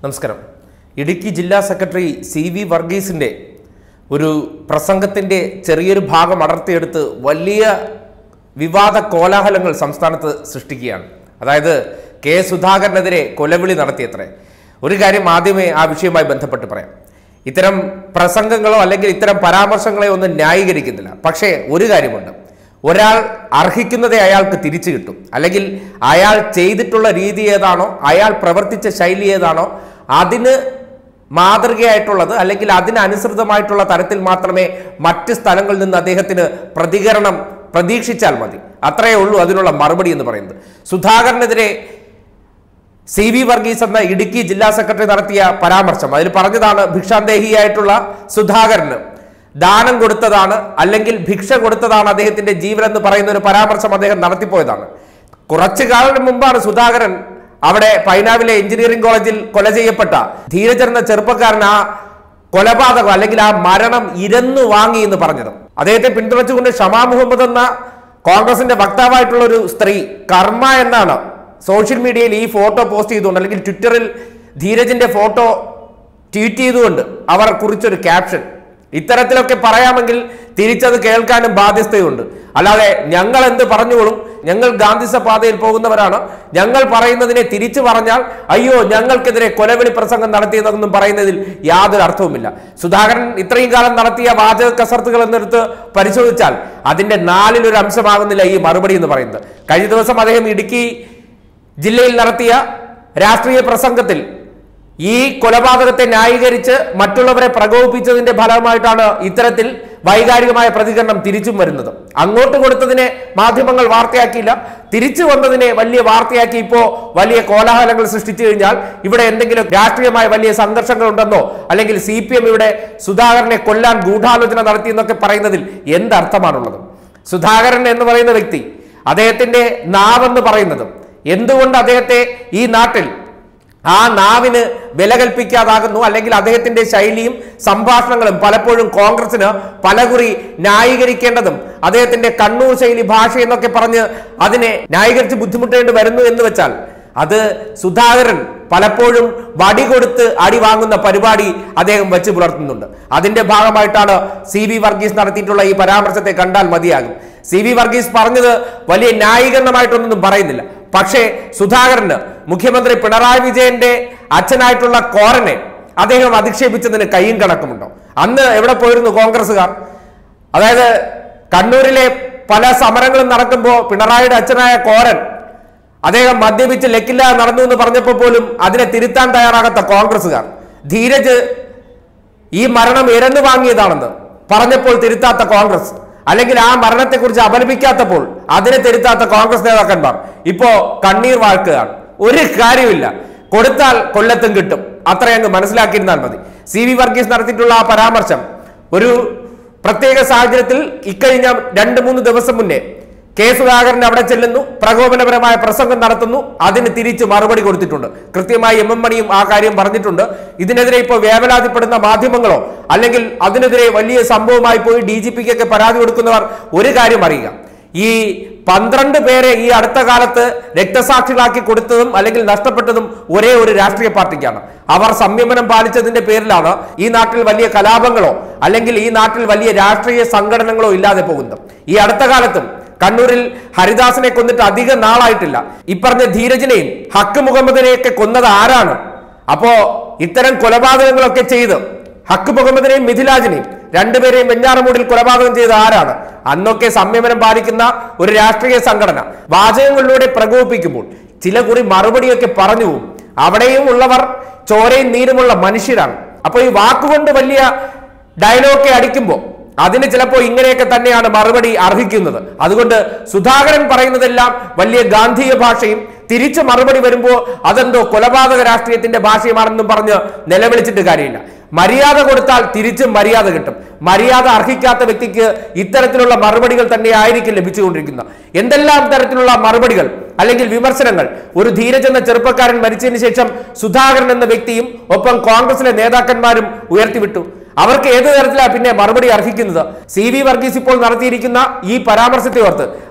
നമസ്കാരം ഇടുക്കി ജില്ലാ secretary C V വർഗീസിൻ്റെ ഒരു പ്രസംഗത്തിൻ്റെ ചെറിയൊരു ഭാഗം അടർത്തിയെടുത്ത് വലിയ വിവാദ കോലാഹലങ്ങൾ സംസ്ഥാനത്ത് സൃഷ്ടിക്കുകയാണ് അതായത് കെ സുധാകരനെതിരെ കൊലവിളി നടത്തിയത്രേ ഒരു കാര്യം ആദ്യമേ ആ വിഷയവുമായി ബന്ധപ്പെട്ട് പറയാം ഇത്തരം പ്രസംഗങ്ങളോ അല്ലെങ്കിൽ ഇത്തരം പരാമർശങ്ങളെ ഒന്നും ന്യായീകരിക്കുന്നില്ല പക്ഷേ ഒരു കാര്യമുണ്ട് ഒരാൾ അർഹിക്കുന്നതേ അയാൾക്ക് തിരിച്ചു കിട്ടും അല്ലെങ്കിൽ അയാൾ ചെയ്തിട്ടുള്ള രീതി ഏതാണോ അയാൾ പ്രവർത്തിച്ച ശൈലി ഏതാണോ അതിന് മാതൃകയായിട്ടുള്ളത് അല്ലെങ്കിൽ അതിനനുസൃതമായിട്ടുള്ള തരത്തിൽ മാത്രമേ മറ്റ് സ്ഥലങ്ങളിൽ നിന്ന് അദ്ദേഹത്തിന് പ്രതികരണം പ്രതീക്ഷിച്ചാൽ മതി അത്രയേ ഉള്ളൂ അതിനുള്ള മറുപടി എന്ന് പറയുന്നത് സുധാകരനെതിരെ സി വി വർഗീസ് എന്ന ഇടുക്കി ജില്ലാ സെക്രട്ടറി നടത്തിയ പരാമർശം അതിൽ പറഞ്ഞതാണ് ഭിക്ഷാന്തേഹിയായിട്ടുള്ള സുധാകരന് ദാനം കൊടുത്തതാണ് അല്ലെങ്കിൽ ഭിക്ഷ കൊടുത്തതാണ് അദ്ദേഹത്തിന്റെ ജീവൻ എന്ന് പറയുന്ന ഒരു പരാമർശം അദ്ദേഹം നടത്തിപ്പോയതാണ് കുറച്ചു കാലം മുമ്പാണ് സുധാകരൻ അവിടെ പൈനാവിലെ എഞ്ചിനീയറിംഗ് കോളേജിൽ കൊല ചെയ്യപ്പെട്ട ധീരജൻ എന്ന ചെറുപ്പക്കാരൻ ആ കൊലപാതകം അല്ലെങ്കിൽ ആ മരണം ഇരന്നു വാങ്ങി എന്ന് പറഞ്ഞത് അദ്ദേഹത്തെ പിന്തുണച്ചുകൊണ്ട് ഷമാ മുഹമ്മദ് എന്ന കോൺഗ്രസിന്റെ വക്താവായിട്ടുള്ള ഒരു സ്ത്രീ കർമ്മ എന്നാണ് സോഷ്യൽ മീഡിയയിൽ ഈ ഫോട്ടോ പോസ്റ്റ് ചെയ്തുകൊണ്ട് അല്ലെങ്കിൽ ട്വിറ്ററിൽ ധീരജിന്റെ ഫോട്ടോ ട്വീറ്റ് ചെയ്തുകൊണ്ട് അവർ കുറിച്ചൊരു ക്യാപ്ഷൻ ഇത്തരത്തിലൊക്കെ പറയാമെങ്കിൽ തിരിച്ചത് കേൾക്കാനും ബാധ്യസ്ഥയുണ്ട് അല്ലാതെ ഞങ്ങൾ എന്ത് പറഞ്ഞുകൊള്ളും ഞങ്ങൾ ഗാന്ധിസ പാതയിൽ പോകുന്നവരാണ് ഞങ്ങൾ പറയുന്നതിനെ തിരിച്ചു പറഞ്ഞാൽ അയ്യോ ഞങ്ങൾക്കെതിരെ കൊലവിളി പ്രസംഗം നടത്തിയതെന്നും പറയുന്നതിൽ യാതൊരു അർത്ഥവുമില്ല സുധാകരൻ ഇത്രയും കാലം നടത്തിയ വാചക കസർത്തുകൾ എന്നെടുത്ത് പരിശോധിച്ചാൽ അതിന്റെ നാലിലൊരു അംശമാകുന്നില്ല ഈ മറുപടി എന്ന് പറയുന്നത് കഴിഞ്ഞ ദിവസം അദ്ദേഹം ഇടുക്കി ജില്ലയിൽ നടത്തിയ രാഷ്ട്രീയ പ്രസംഗത്തിൽ ഈ കൊലപാതകത്തെ ന്യായീകരിച്ച് മറ്റുള്ളവരെ പ്രകോപിപ്പിച്ചതിന്റെ ഫലമായിട്ടാണ് ഇത്തരത്തിൽ വൈകാരികമായ പ്രതികരണം തിരിച്ചും വരുന്നത് അങ്ങോട്ട് കൊടുത്തതിനെ മാധ്യമങ്ങൾ വാർത്തയാക്കിയില്ല തിരിച്ചു വന്നതിനെ വലിയ വാർത്തയാക്കി ഇപ്പോ വലിയ കോലാഹലങ്ങൾ സൃഷ്ടിച്ചു കഴിഞ്ഞാൽ ഇവിടെ എന്തെങ്കിലും രാഷ്ട്രീയമായ വലിയ സംഘർഷങ്ങൾ ഉണ്ടെന്നോ അല്ലെങ്കിൽ സി പി എം ഇവിടെ സുധാകരനെ കൊല്ലാൻ ഗൂഢാലോചന നടത്തിയെന്നൊക്കെ പറയുന്നതിൽ എന്തർത്ഥമാണുള്ളത് സുധാകരൻ എന്ന് പറയുന്ന വ്യക്തി അദ്ദേഹത്തിന്റെ നാവെന്ന് പറയുന്നത് എന്തുകൊണ്ട് അദ്ദേഹത്തെ ഈ നാട്ടിൽ ആ നാവിന് വില കൽപ്പിക്കാതാകുന്നു അല്ലെങ്കിൽ അദ്ദേഹത്തിന്റെ ശൈലിയും സംഭാഷണങ്ങളും പലപ്പോഴും കോൺഗ്രസിന് പലകുറി ന്യായീകരിക്കേണ്ടതും അദ്ദേഹത്തിന്റെ കണ്ണൂർ ശൈലി ഭാഷ എന്നൊക്കെ പറഞ്ഞ് അതിനെ ന്യായീകരിച്ച് ബുദ്ധിമുട്ടേണ്ടി വരുന്നു എന്ന് വെച്ചാൽ അത് സുധാകരൻ പലപ്പോഴും വടി കൊടുത്ത് അടി വാങ്ങുന്ന പരിപാടി അദ്ദേഹം വെച്ച് പുലർത്തുന്നുണ്ട് അതിന്റെ ഭാഗമായിട്ടാണ് സി വി വർഗീസ് നടത്തിയിട്ടുള്ള ഈ പരാമർശത്തെ കണ്ടാൽ മതിയാകും സി വി വർഗീസ് പറഞ്ഞത് വലിയ ന്യായീകരണമായിട്ടൊന്നും പറയുന്നില്ല പക്ഷേ സുധാകരന് മുഖ്യമന്ത്രി പിണറായി വിജയന്റെ അച്ഛനായിട്ടുള്ള കോരനെ അദ്ദേഹം അധിക്ഷേപിച്ചതിന് കയ്യും കണക്കുമുണ്ടോ അന്ന് എവിടെ പോയിരുന്നു കോൺഗ്രസ്സുകാർ അതായത് കണ്ണൂരിലെ പല സമരങ്ങളും നടക്കുമ്പോൾ പിണറായിയുടെ അച്ഛനായ കോരൻ അദ്ദേഹം മദ്യപിച്ച് ലക്കില്ല നടന്നു എന്ന് പറഞ്ഞപ്പോൾ പോലും അതിനെ തിരുത്താൻ തയ്യാറാകാത്ത കോൺഗ്രസ്സുകാർ ധീരജ് ഈ മരണം ഇരന്നു വാങ്ങിയതാണെന്ന് പറഞ്ഞപ്പോൾ തിരുത്താത്ത കോൺഗ്രസ് അല്ലെങ്കിൽ ആ മരണത്തെക്കുറിച്ച് അപലപിക്കാത്തപ്പോൾ അതിനെ തിരുത്താത്ത കോൺഗ്രസ് നേതാക്കന്മാർ ഇപ്പോ കണ്ണീർ വാഴ്ക്കുകയാണ് ഒരു കാര്യമില്ല കൊടുത്താൽ കൊല്ലത്തും കിട്ടും അത്രയങ്ങ് മനസ്സിലാക്കിയിരുന്നാൽ മതി സി വി വർഗീസ് നടത്തിയിട്ടുള്ള ആ പരാമർശം ഒരു പ്രത്യേക സാഹചര്യത്തിൽ ഇക്കഴിഞ്ഞ രണ്ട് മൂന്ന് ദിവസം മുന്നേ കെ സുധാകരൻ അവിടെ ചെല്ലുന്നു പ്രകോപനപരമായ പ്രസംഗം നടത്തുന്നു അതിന് തിരിച്ച് മറുപടി കൊടുത്തിട്ടുണ്ട് കൃത്യമായി എം എം മണിയും ആ കാര്യം പറഞ്ഞിട്ടുണ്ട് ഇതിനെതിരെ ഇപ്പോൾ വേവലാതിപ്പെടുന്ന മാധ്യമങ്ങളോ അല്ലെങ്കിൽ അതിനെതിരെ വലിയ സംഭവമായി പോയി ഡി ജി പിക്കൊക്കെ പരാതി കൊടുക്കുന്നവർ ഒരു കാര്യം അറിയുക ഈ പന്ത്രണ്ട് പേരെ ഈ അടുത്ത കാലത്ത് രക്തസാക്ഷികളാക്കി കൊടുത്തതും അല്ലെങ്കിൽ നഷ്ടപ്പെട്ടതും ഒരേ ഒരു രാഷ്ട്രീയ പാർട്ടിക്കാണ് അവർ സംയമനം പാലിച്ചതിന്റെ പേരിലാണ് ഈ നാട്ടിൽ വലിയ കലാപങ്ങളോ അല്ലെങ്കിൽ ഈ നാട്ടിൽ വലിയ രാഷ്ട്രീയ സംഘടനകളോ ഇല്ലാതെ പോകുന്നത് ഈ അടുത്ത കാലത്തും കണ്ണൂരിൽ ഹരിദാസിനെ കൊന്നിട്ട് അധികം നാളായിട്ടില്ല ഇപ്പറഞ്ഞ ധീരജിനെയും ഹക്ക് മുഹമ്മദിനെയൊക്കെ കൊന്നത് ആരാണ് അപ്പോ ഇത്തരം കൊലപാതകങ്ങളൊക്കെ ചെയ്ത് ഹക്ക് മുഹമ്മദിനെയും മിഥിലാജിനെയും രണ്ടുപേരെയും വെഞ്ഞാറമൂടിൽ കൊലപാതകം ചെയ്ത ആരാണ് അന്നൊക്കെ സംയമനം പാലിക്കുന്ന ഒരു രാഷ്ട്രീയ സംഘടന വാചകങ്ങളിലൂടെ പ്രകോപിപ്പിക്കുമ്പോൾ ചില കുറി മറുപടിയൊക്കെ പറഞ്ഞു പോകും അവിടെയും ഉള്ളവർ ചോരയും നീരുമുള്ള മനുഷ്യരാണ് അപ്പൊ ഈ വാക്കുകൊണ്ട് വലിയ ഡയലോഗ് അടിക്കുമ്പോൾ അതിന് ചിലപ്പോൾ ഇങ്ങനെയൊക്കെ തന്നെയാണ് മറുപടി അർഹിക്കുന്നത് അതുകൊണ്ട് സുധാകരൻ പറയുന്നതെല്ലാം വലിയ ഗാന്ധിയ ഭാഷയും തിരിച്ച് മറുപടി വരുമ്പോൾ അതെന്തോ കൊലപാതക രാഷ്ട്രീയത്തിന്റെ ഭാഷയുമാണെന്നും പറഞ്ഞ് നിലവിളിച്ചിട്ട് കാര്യമില്ല മര്യാദ കൊടുത്താൽ തിരിച്ചും മര്യാദ കിട്ടും മര്യാദ അർഹിക്കാത്ത വ്യക്തിക്ക് ഇത്തരത്തിലുള്ള മറുപടികൾ തന്നെ ആയിരിക്കും ലഭിച്ചുകൊണ്ടിരിക്കുന്നത് എന്തെല്ലാം തരത്തിലുള്ള മറുപടികൾ അല്ലെങ്കിൽ വിമർശനങ്ങൾ ഒരു ധീരജ് എന്ന ചെറുപ്പക്കാരൻ മരിച്ചതിന് ശേഷം സുധാകരൻ എന്ന വ്യക്തിയും ഒപ്പം കോൺഗ്രസിലെ നേതാക്കന്മാരും ഉയർത്തിവിട്ടു അവർക്ക് ഏത് തരത്തിലാണ് പിന്നെ മറുപടി അർഹിക്കുന്നത് സി വി വർഗീസ് ഇപ്പോൾ നടത്തിയിരിക്കുന്ന ഈ പരാമർശത്തെ ഓർത്ത്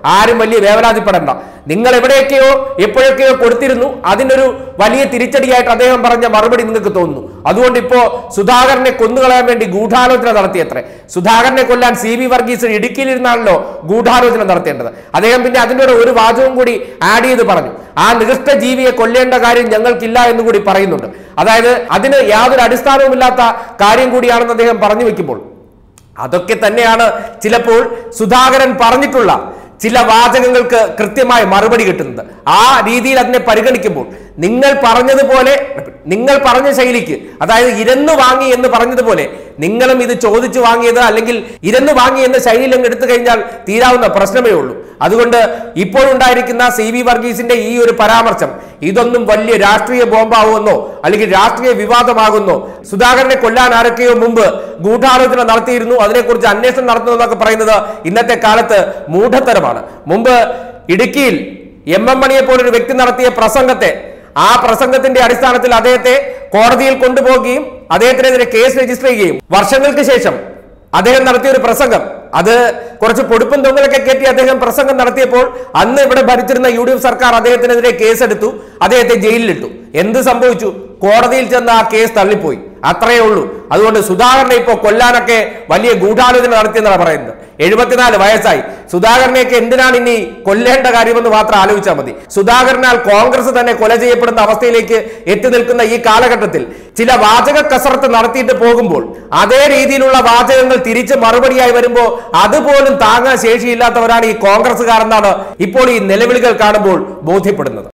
ആരും വലിയ വേവലാതിപ്പെടണ്ട നിങ്ങൾ എവിടെയൊക്കെയോ എപ്പോഴൊക്കെയോ കൊടുത്തിരുന്നു അതിനൊരു വലിയ തിരിച്ചടിയായിട്ട് അദ്ദേഹം പറഞ്ഞ മറുപടി നിങ്ങൾക്ക് തോന്നുന്നു അതുകൊണ്ട് ഇപ്പോ സുധാകരനെ കൊന്നുകളയാൻ വേണ്ടി ഗൂഢാലോചന നടത്തിയത്രേ സുധാകരനെ കൊല്ലാൻ സി വി വർഗീസ് ഇടുക്കിയിലിരുന്നാണല്ലോ ഗൂഢാലോചന നടത്തേണ്ടത് അദ്ദേഹം പിന്നെ അതിൻ്റെ കൂടെ ഒരു വാചകവും കൂടി ആഡ് ചെയ്ത് പറഞ്ഞു ആ നികൃഷ്ട ജീവിയെ കൊല്ലേണ്ട കാര്യം ഞങ്ങൾക്കില്ല എന്ന് കൂടി പറയുന്നുണ്ട് അതായത് അതിന് യാതൊരു അടിസ്ഥാനവുമില്ലാത്ത കാര്യം കൂടിയാണെന്ന് അദ്ദേഹം പറഞ്ഞു വെക്കുമ്പോൾ അതൊക്കെ തന്നെയാണ് ചിലപ്പോൾ സുധാകരൻ പറഞ്ഞിട്ടുള്ള ചില വാചകങ്ങൾക്ക് കൃത്യമായ മറുപടി കിട്ടുന്നത് ആ രീതിയിൽ അതിനെ പരിഗണിക്കുമ്പോൾ നിങ്ങൾ പറഞ്ഞതുപോലെ നിങ്ങൾ പറഞ്ഞ ശൈലിക്ക് അതായത് ഇരന്നു വാങ്ങി എന്ന് പറഞ്ഞതുപോലെ നിങ്ങളും ഇത് ചോദിച്ചു വാങ്ങിയത് അല്ലെങ്കിൽ ഇരന്നു വാങ്ങി എന്ന ശൈലിയിൽ അങ്ങ് എടുത്തു കഴിഞ്ഞാൽ തീരാവുന്ന പ്രശ്നമേ ഉള്ളൂ അതുകൊണ്ട് ഇപ്പോഴുണ്ടായിരിക്കുന്ന സി വി വർഗീസിന്റെ ഈ ഒരു പരാമർശം ഇതൊന്നും വലിയ രാഷ്ട്രീയ ബോംബാവുമെന്നോ അല്ലെങ്കിൽ രാഷ്ട്രീയ വിവാദമാകുന്നോ സുധാകരനെ കൊല്ലാൻ ആരൊക്കെയോ മുമ്പ് ഗൂഢാലോചന നടത്തിയിരുന്നു അതിനെക്കുറിച്ച് അന്വേഷണം നടത്തുന്നു എന്നൊക്കെ പറയുന്നത് ഇന്നത്തെ കാലത്ത് മൂഢത്തരമാണ് മുമ്പ് ഇടുക്കിയിൽ എം എം മണിയെ പോലൊരു വ്യക്തി നടത്തിയ പ്രസംഗത്തെ ആ പ്രസംഗത്തിന്റെ അടിസ്ഥാനത്തിൽ അദ്ദേഹത്തെ കോടതിയിൽ കൊണ്ടുപോവുകയും അദ്ദേഹത്തിനെതിരെ കേസ് രജിസ്റ്റർ ചെയ്യുകയും വർഷങ്ങൾക്ക് ശേഷം അദ്ദേഹം നടത്തിയ ഒരു പ്രസംഗം അത് കുറച്ച് പൊടുപ്പും തൊങ്ങലൊക്കെ കയറ്റി അദ്ദേഹം പ്രസംഗം നടത്തിയപ്പോൾ അന്ന് ഇവിടെ ഭരിച്ചിരുന്ന യു ഡി എഫ് സർക്കാർ അദ്ദേഹത്തിനെതിരെ കേസെടുത്തു അദ്ദേഹത്തെ ജയിലിലിട്ടു എന്ത് സംഭവിച്ചു കോടതിയിൽ ചെന്ന് ആ കേസ് തള്ളിപ്പോയി അത്രയേ ഉള്ളൂ അതുകൊണ്ട് സുധാകരനെ ഇപ്പോൾ കൊല്ലാനൊക്കെ വലിയ ഗൂഢാലോചന നടത്തിയെന്നാണ് പറയുന്നത് എഴുപത്തിനാല് വയസ്സായി സുധാകരനെയൊക്കെ എന്തിനാണ് ഇനി കൊല്ലേണ്ട കാര്യമെന്ന് മാത്രം ആലോചിച്ചാൽ മതി സുധാകരനാൽ കോൺഗ്രസ് തന്നെ കൊല ചെയ്യപ്പെടുന്ന അവസ്ഥയിലേക്ക് എത്തി നിൽക്കുന്ന ഈ കാലഘട്ടത്തിൽ ചില വാചക കസരത്ത് നടത്തിയിട്ട് പോകുമ്പോൾ അതേ രീതിയിലുള്ള വാചകങ്ങൾ തിരിച്ച് മറുപടിയായി വരുമ്പോൾ അതുപോലും താങ്ങാൻ ശേഷിയില്ലാത്തവരാണ് ഈ കോൺഗ്രസ്സുകാരെന്നാണ് ഇപ്പോൾ ഈ നിലവിളികൾ കാണുമ്പോൾ ബോധ്യപ്പെടുന്നത്